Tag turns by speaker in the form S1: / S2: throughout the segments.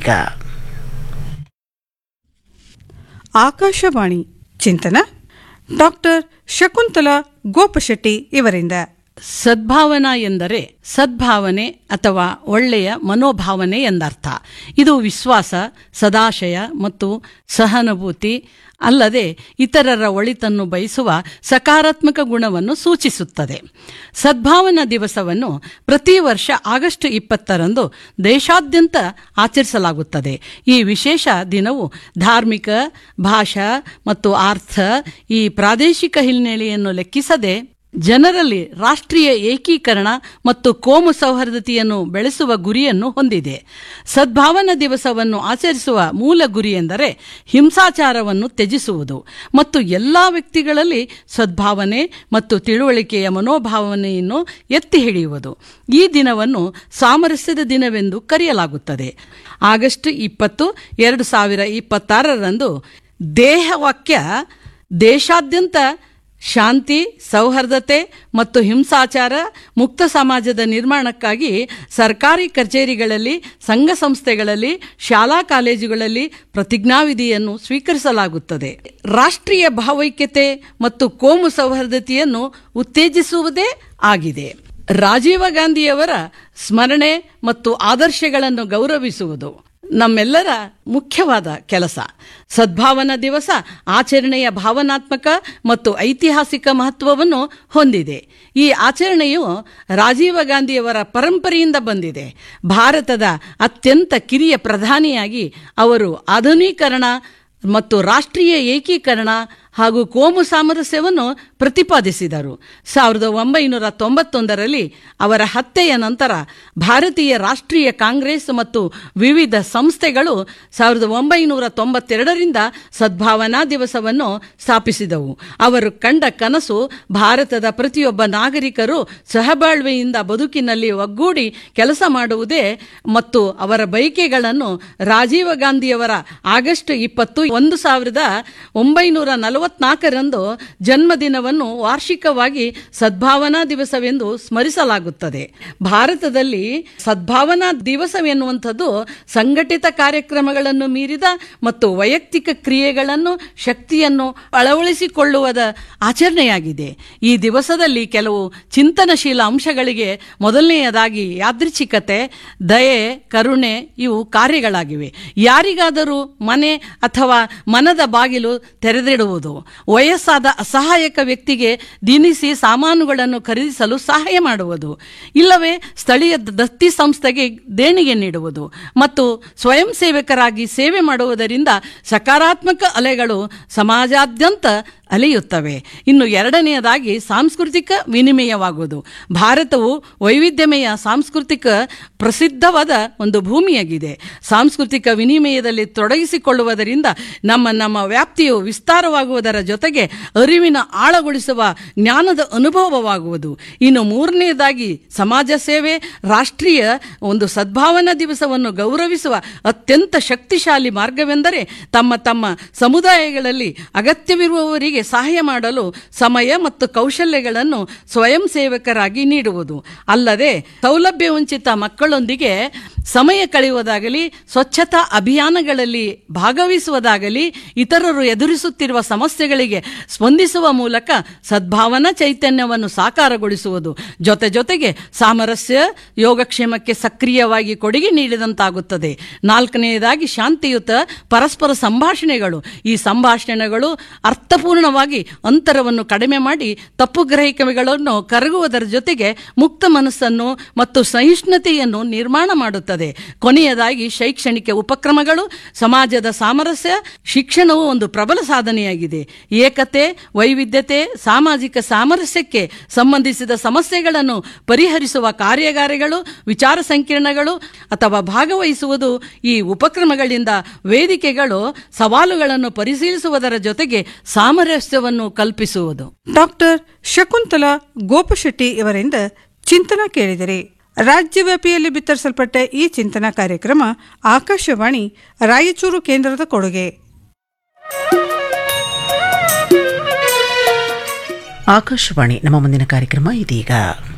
S1: ಇದೀಗ
S2: ಆಕಾಶವಾಣಿ ಚಿಂತನ ಡಾಕ್ಟರ್ ಶಕುಂತಲಾ ಗೋಪಶೆಟ್ಟಿ ಇವರಿಂದ
S3: ಸದ್ಭಾವನಾ ಎಂದರೆ ಸದ್ಭಾವನೆ ಅಥವಾ ಒಳ್ಳೆಯ ಮನೋಭಾವನೆ ಎಂದರ್ಥ ಇದು ವಿಶ್ವಾಸ ಸದಾಶಯ ಮತ್ತು ಸಹಾನುಭೂತಿ ಅಲ್ಲದೆ ಇತರರ ಒಳಿತನ್ನು ಬಯಸುವ ಸಕಾರಾತ್ಮಕ ಗುಣವನ್ನು ಸೂಚಿಸುತ್ತದೆ ಸದ್ಭಾವನಾ ದಿವಸವನ್ನು ಪ್ರತಿ ವರ್ಷ ಆಗಸ್ಟ್ ಇಪ್ಪತ್ತರಂದು ದೇಶಾದ್ಯಂತ ಆಚರಿಸಲಾಗುತ್ತದೆ ಈ ವಿಶೇಷ ದಿನವು ಧಾರ್ಮಿಕ ಭಾಷಾ ಮತ್ತು ಅರ್ಥ ಈ ಪ್ರಾದೇಶಿಕ ಹಿನ್ನೆಲೆಯನ್ನು ಲೆಕ್ಕಿಸದೆ ಜನರಲ್ಲಿ ರಾಷ್ಟ್ರೀಯ ಏಕೀಕರಣ ಮತ್ತು ಕೋಮು ಸೌಹಾರ್ದತೆಯನ್ನು ಬೆಳೆಸುವ ಗುರಿಯನ್ನು ಹೊಂದಿದೆ ಸದ್ಭಾವನಾ ದಿವಸವನ್ನು ಆಚರಿಸುವ ಮೂಲ ಗುರಿ ಎಂದರೆ ಹಿಂಸಾಚಾರವನ್ನು ತ್ಯಜಿಸುವುದು ಮತ್ತು ಎಲ್ಲ ವ್ಯಕ್ತಿಗಳಲ್ಲಿ ಸದ್ಭಾವನೆ ಮತ್ತು ತಿಳುವಳಿಕೆಯ ಮನೋಭಾವನೆಯನ್ನು ಎತ್ತಿ ಹಿಡಿಯುವುದು ಈ ದಿನವನ್ನು ಸಾಮರಸ್ಯದ ದಿನವೆಂದು ಕರೆಯಲಾಗುತ್ತದೆ ಆಗಸ್ಟ್ ಇಪ್ಪತ್ತು ಎರಡು ಸಾವಿರ ಇಪ್ಪತ್ತಾರರಂದು ದೇಹವಾಕ್ಯ ದೇಶಾದ್ಯಂತ ಶಾಂತಿ ಸೌಹಾರ್ದತೆ ಮತ್ತು ಹಿಂಸಾಚಾರ ಮುಕ್ತ ಸಮಾಜದ ನಿರ್ಮಾಣಕ್ಕಾಗಿ ಸರ್ಕಾರಿ ಕಚೇರಿಗಳಲ್ಲಿ ಸಂಘ ಸಂಸ್ಥೆಗಳಲ್ಲಿ ಶಾಲಾ ಕಾಲೇಜುಗಳಲ್ಲಿ ಪ್ರತಿಜ್ಞಾವಿಧಿಯನ್ನು ಸ್ವೀಕರಿಸಲಾಗುತ್ತದೆ ರಾಷ್ಟ್ರೀಯ ಭಾವೈಕ್ಯತೆ ಮತ್ತು ಕೋಮು ಸೌಹಾರ್ದತೆಯನ್ನು ಉತ್ತೇಜಿಸುವುದೇ ಆಗಿದೆ ರಾಜೀವ ಗಾಂಧಿಯವರ ಸ್ಮರಣೆ ಮತ್ತು ಆದರ್ಶಗಳನ್ನು ಗೌರವಿಸುವುದು ನಮ್ಮೆಲ್ಲರ ಮುಖ್ಯವಾದ ಕೆಲಸ ಸದ್ಭಾವನಾ ದಿವಸ ಆಚರಣೆಯ ಭಾವನಾತ್ಮಕ ಮತ್ತು ಐತಿಹಾಸಿಕ ಮಹತ್ವವನ್ನು ಹೊಂದಿದೆ ಈ ಆಚರಣೆಯು ರಾಜೀವ ಗಾಂಧಿಯವರ ಪರಂಪರೆಯಿಂದ ಬಂದಿದೆ ಭಾರತದ ಅತ್ಯಂತ ಕಿರಿಯ ಪ್ರಧಾನಿಯಾಗಿ ಅವರು ಆಧುನೀಕರಣ ಮತ್ತು ರಾಷ್ಟ್ರೀಯ ಏಕೀಕರಣ ಹಾಗೂ ಕೋಮು ಸಾಮರಸ್ಯವನ್ನು ಪ್ರತಿಪಾದಿಸಿದರು ಸಾವಿರದ ಒಂಬೈನೂರ ತೊಂಬತ್ತೊಂದರಲ್ಲಿ ಅವರ ಹತ್ಯೆಯ ನಂತರ ಭಾರತೀಯ ರಾಷ್ಟ್ರೀಯ ಕಾಂಗ್ರೆಸ್ ಮತ್ತು ವಿವಿಧ ಸಂಸ್ಥೆಗಳು ಸಾವಿರದ ಒಂಬೈನೂರ ತೊಂಬತ್ತೆರಡರಿಂದ ಸದ್ಭಾವನಾ ದಿವಸವನ್ನು ಸ್ಥಾಪಿಸಿದವು ಅವರು ಕಂಡ ಕನಸು ಭಾರತದ ಪ್ರತಿಯೊಬ್ಬ ನಾಗರಿಕರು ಸಹಬಾಳ್ವೆಯಿಂದ ಬದುಕಿನಲ್ಲಿ ಒಗ್ಗೂಡಿ ಕೆಲಸ ಮಾಡುವುದೇ ಮತ್ತು ಅವರ ಬಯಕೆಗಳನ್ನು ರಾಜೀವ ಗಾಂಧಿಯವರ ಆಗಸ್ಟ್ ಇಪ್ಪತ್ತು ಒಂದು ಸಾವಿರದ ಒಂಬೈನೂರ ನಲವತ್ನಾಲ್ಕರಂದು ಜನ್ಮದಿನವನ್ನು ವಾರ್ಷಿಕವಾಗಿ ಸದ್ಭಾವನಾ ದಿವಸವೆಂದು ಸ್ಮರಿಸಲಾಗುತ್ತದೆ ಭಾರತದಲ್ಲಿ ಸದ್ಭಾವನಾ ದಿವಸವೆನ್ನುವಂಥದ್ದು ಸಂಘಟಿತ ಕಾರ್ಯಕ್ರಮಗಳನ್ನು ಮೀರಿದ ಮತ್ತು ವೈಯಕ್ತಿಕ ಕ್ರಿಯೆಗಳನ್ನು ಶಕ್ತಿಯನ್ನು ಅಳವಡಿಸಿಕೊಳ್ಳುವುದ ಆಚರಣೆಯಾಗಿದೆ ಈ ದಿವಸದಲ್ಲಿ ಕೆಲವು ಚಿಂತನಶೀಲ ಅಂಶಗಳಿಗೆ ಮೊದಲನೆಯದಾಗಿ ಯಾದೃಚ್ಛಿಕತೆ ದಯೆ ಕರುಣೆ ಇವು ಕಾರ್ಯಗಳಾಗಿವೆ ಯಾರಿಗಾದರೂ ಮನೆ ಅಥವಾ ಮನದ ಬಾಗಿಲು ತೆರೆದಿಡುವುದು ವಯಸ್ಸಾದ ಅಸಹಾಯಕ ವ್ಯಕ್ತಿಗೆ ದಿನಿಸಿ ಸಾಮಾನುಗಳನ್ನು ಖರೀದಿಸಲು ಸಹಾಯ ಮಾಡುವುದು ಇಲ್ಲವೇ ಸ್ಥಳೀಯ ದತ್ತಿ ಸಂಸ್ಥೆಗೆ ದೇಣಿಗೆ ನೀಡುವುದು ಮತ್ತು ಸ್ವಯಂ ಸೇವಕರಾಗಿ ಸೇವೆ ಮಾಡುವುದರಿಂದ ಸಕಾರಾತ್ಮಕ ಅಲೆಗಳು ಸಮಾಜಾದ್ಯಂತ ಅಲೆಯುತ್ತವೆ ಇನ್ನು ಎರಡನೆಯದಾಗಿ ಸಾಂಸ್ಕೃತಿಕ ವಿನಿಮಯವಾಗುವುದು ಭಾರತವು ವೈವಿಧ್ಯಮಯ ಸಾಂಸ್ಕೃತಿಕ ಪ್ರಸಿದ್ಧವಾದ ಒಂದು ಭೂಮಿಯಾಗಿದೆ ಸಾಂಸ್ಕೃತಿಕ ವಿನಿಮಯದಲ್ಲಿ ತೊಡಗಿಸಿಕೊಳ್ಳುವುದರಿಂದ ನಮ್ಮ ನಮ್ಮ ವ್ಯಾಪ್ತಿಯು ವಿಸ್ತಾರವಾಗುವುದರ ಜೊತೆಗೆ ಅರಿವಿನ ಆಳಗೊಳಿಸುವ ಜ್ಞಾನದ ಅನುಭವವಾಗುವುದು ಇನ್ನು ಮೂರನೆಯದಾಗಿ ಸಮಾಜ ಸೇವೆ ರಾಷ್ಟ್ರೀಯ ಒಂದು ಸದ್ಭಾವನಾ ದಿವಸವನ್ನು ಗೌರವಿಸುವ ಅತ್ಯಂತ ಶಕ್ತಿಶಾಲಿ ಮಾರ್ಗವೆಂದರೆ ತಮ್ಮ ತಮ್ಮ ಸಮುದಾಯಗಳಲ್ಲಿ ಅಗತ್ಯವಿರುವವರಿಗೆ ಸಹಾಯ ಮಾಡಲು ಸಮಯ ಮತ್ತು ಕೌಶಲ್ಯಗಳನ್ನು ಸ್ವಯಂ ಸೇವಕರಾಗಿ ನೀಡುವುದು ಅಲ್ಲದೆ ಸೌಲಭ್ಯ ವಂಚಿತ ಮಕ್ಕಳೊಂದಿಗೆ ಸಮಯ ಕಳೆಯುವುದಾಗಲಿ ಸ್ವಚ್ಛತಾ ಅಭಿಯಾನಗಳಲ್ಲಿ ಭಾಗವಹಿಸುವುದಾಗಲಿ ಇತರರು ಎದುರಿಸುತ್ತಿರುವ ಸಮಸ್ಯೆಗಳಿಗೆ ಸ್ಪಂದಿಸುವ ಮೂಲಕ ಸದ್ಭಾವನಾ ಚೈತನ್ಯವನ್ನು ಸಾಕಾರಗೊಳಿಸುವುದು ಜೊತೆ ಜೊತೆಗೆ ಸಾಮರಸ್ಯ ಯೋಗಕ್ಷೇಮಕ್ಕೆ ಸಕ್ರಿಯವಾಗಿ ಕೊಡುಗೆ ನೀಡಿದಂತಾಗುತ್ತದೆ ನಾಲ್ಕನೆಯದಾಗಿ ಶಾಂತಿಯುತ ಪರಸ್ಪರ ಸಂಭಾಷಣೆಗಳು ಈ ಸಂಭಾಷಣೆಗಳು ಅರ್ಥಪೂರ್ಣವಾಗಿ ಅಂತರವನ್ನು ಕಡಿಮೆ ಮಾಡಿ ತಪ್ಪು ಗ್ರಹಿಕೆಗಳನ್ನು ಕರಗುವುದರ ಜೊತೆಗೆ ಮುಕ್ತ ಮನಸ್ಸನ್ನು ಮತ್ತು ಸಹಿಷ್ಣುತೆಯನ್ನು ನಿರ್ಮಾಣ ಮಾಡುತ್ತದೆ ಕೊನೆಯದಾಗಿ ಶೈಕ್ಷಣಿಕ ಉಪಕ್ರಮಗಳು ಸಮಾಜದ ಸಾಮರಸ್ಯ ಶಿಕ್ಷಣವು ಒಂದು ಪ್ರಬಲ ಸಾಧನೆಯಾಗಿದೆ ಏಕತೆ ವೈವಿಧ್ಯತೆ ಸಾಮಾಜಿಕ ಸಾಮರಸ್ಯಕ್ಕೆ ಸಂಬಂಧಿಸಿದ ಸಮಸ್ಯೆಗಳನ್ನು ಪರಿಹರಿಸುವ ಕಾರ್ಯಾಗಾರಗಳು ವಿಚಾರ ಸಂಕಿರಣಗಳು ಅಥವಾ ಭಾಗವಹಿಸುವುದು ಈ ಉಪಕ್ರಮಗಳಿಂದ ವೇದಿಕೆಗಳು ಸವಾಲುಗಳನ್ನು ಪರಿಶೀಲಿಸುವುದರ ಜೊತೆಗೆ ಸಾಮರಸ್ಯವನ್ನು ಕಲ್ಪಿಸುವುದು
S2: ಡಾಕ್ಟರ್ ಶಕುಂತಲಾ ಗೋಪಶೆಟ್ಟಿ ಇವರಿಂದ ಚಿಂತನ ಕೇಳಿದರೆ ರಾಜ್ಯವ್ಯಾಪಿಯಲ್ಲಿ ಬಿತ್ತರಿಸಲ್ಪಟ್ಟ ಈ ಚಿಂತನಾ ಕಾರ್ಯಕ್ರಮ ಆಕಾಶವಾಣಿ ರಾಯಚೂರು ಕೇಂದ್ರದ ಕೊಡುಗೆ
S1: ಆಕಾಶವಾಣಿ ನಮ್ಮ ಮುಂದಿನ ಕಾರ್ಯಕ್ರಮ ಇದೀಗ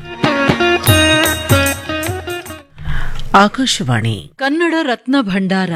S1: ಆಕಾಶವಾಣಿ
S3: ಕನ್ನಡ ರತ್ನ ಭಂಡಾರ